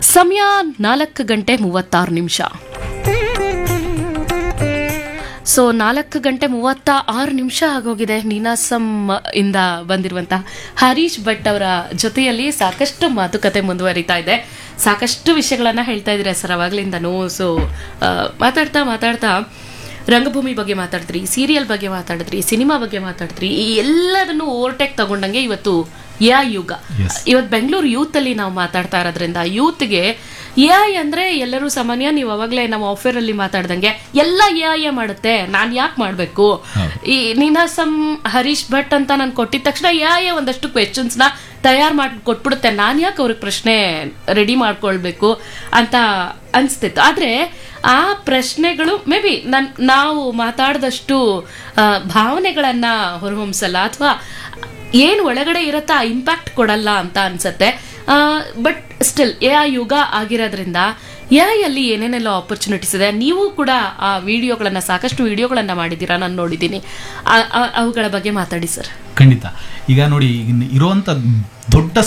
ಸಮಯ ನಾಲ್ಕು ಗಂಟೆ ಮೂವತ್ತಾರು ನಿಮಿಷ ಸೊ ನಾಲ್ಕು ಗಂಟೆ ಮೂವತ್ತ ಆರು ನಿಮಿಷ ಆಗೋಗಿದೆ ನೀನಾಸಂ ಇಂದ ಬಂದಿರುವಂತಹ ಹರೀಶ್ ಭಟ್ ಅವರ ಜೊತೆಯಲ್ಲಿ ಸಾಕಷ್ಟು ಮಾತುಕತೆ ಮುಂದುವರಿತಾ ಇದೆ ಸಾಕಷ್ಟು ವಿಷಯಗಳನ್ನ ಹೇಳ್ತಾ ಇದ್ದೀರಾ ಸರ್ ಅವಾಗ್ಲಿಂದನೂ ಸೊ ಮಾತಾಡ್ತಾ ಮಾತಾಡ್ತಾ ರಂಗಭೂಮಿ ಬಗ್ಗೆ ಮಾತಾಡಿದ್ರಿ ಸೀರಿಯಲ್ ಬಗ್ಗೆ ಮಾತಾಡಿದ್ರಿ ಸಿನಿಮಾ ಬಗ್ಗೆ ಮಾತಾಡಿದ್ರಿ ಈ ಎಲ್ಲದನ್ನು ಓವರ್ಟೇಕ್ ತಗೊಂಡಂಗೆ ಇವತ್ತು ಯಾ ಯುಗ Yes. ಇವತ್ತು ಬೆಂಗಳೂರು ಯೂತ್ ಅಲ್ಲಿ ನಾವು ಮಾತಾಡ್ತಾ ಇರೋದ್ರಿಂದ ಯೂತ್ಗೆ ಎಐ ಅಂದ್ರೆ ಎಲ್ಲರೂ ಸಾಮಾನ್ಯ ನೀವು ಅವಾಗಲೇ ನಾವು ಆಫರ್ ಅಲ್ಲಿ ಮಾತಾಡ್ದಂಗೆ ಎಲ್ಲ ಎಐ ಮಾಡುತ್ತೆ ನಾನ್ ಯಾಕೆ ಮಾಡ್ಬೇಕು ಹೌದು. ಈ ನೀನಾಸಂ ಹರೀಶ್ ಭಟ್ ಅಂತ ನಾನು ಕೊಟ್ಟಿದ ತಕ್ಷಣ ಎಐ ಒಂದಷ್ಟು ಕ್ವೆಶನ್ಸ್ ನ ತಯಾರು ಮಾಡಿ ಕೊಟ್ಬಿಡುತ್ತೆ ನಾನು ಯಾಕೆ ಅವ್ರಿಗೆ ಪ್ರಶ್ನೆ ರೆಡಿ ಮಾಡ್ಕೊಳ್ಬೇಕು ಅಂತ ಅನ್ಸ್ತಿತ್ತು ಆದ್ರೆ ಆ ಪ್ರಶ್ನೆಗಳು ಮೇ ಬಿ ನನ್ ನಾವು ಮಾತಾಡಿದಷ್ಟು ಆ, ಭಾವನೆಗಳನ್ನ ಹೊರಹೊಮ್ಸಲ್ಲ ಅಥವಾ ಏನು ಒಳಗಡೆ ಇರತ್ತ ಆ ಇಂಪ್ಯಾಕ್ಟ್ ಕೊಡಲ್ಲ ಅಂತ ಅನ್ಸತ್ತೆ ಬಟ್ ಸ್ಟಿಲ್ ಎ ಐ ಯುಗ ಆಗಿರೋದ್ರಿಂದ ಎ ಐ ಅಲ್ಲಿ ಏನೇನೆಲ್ಲ ಆಪರ್ಚುನಿಟೀಸ್ ಇದೆ ನೀವು ಕೂಡ ಆ ವಿಡಿಯೋಗಳನ್ನ ಸಾಕಷ್ಟು ವಿಡಿಯೋಗಳನ್ನ ಮಾಡಿದ್ದೀರಾ ನಾನು ನೋಡಿದ್ದೀನಿ ಆ- ಆ- ಅವುಗಳ ಬಗ್ಗೆ ಮಾತಾಡಿ ಸರ್ ಖಂಡಿತ ಈಗ ನೋಡಿ ಇನ್ ಇರುವಂತ ದೊಡ್ಡ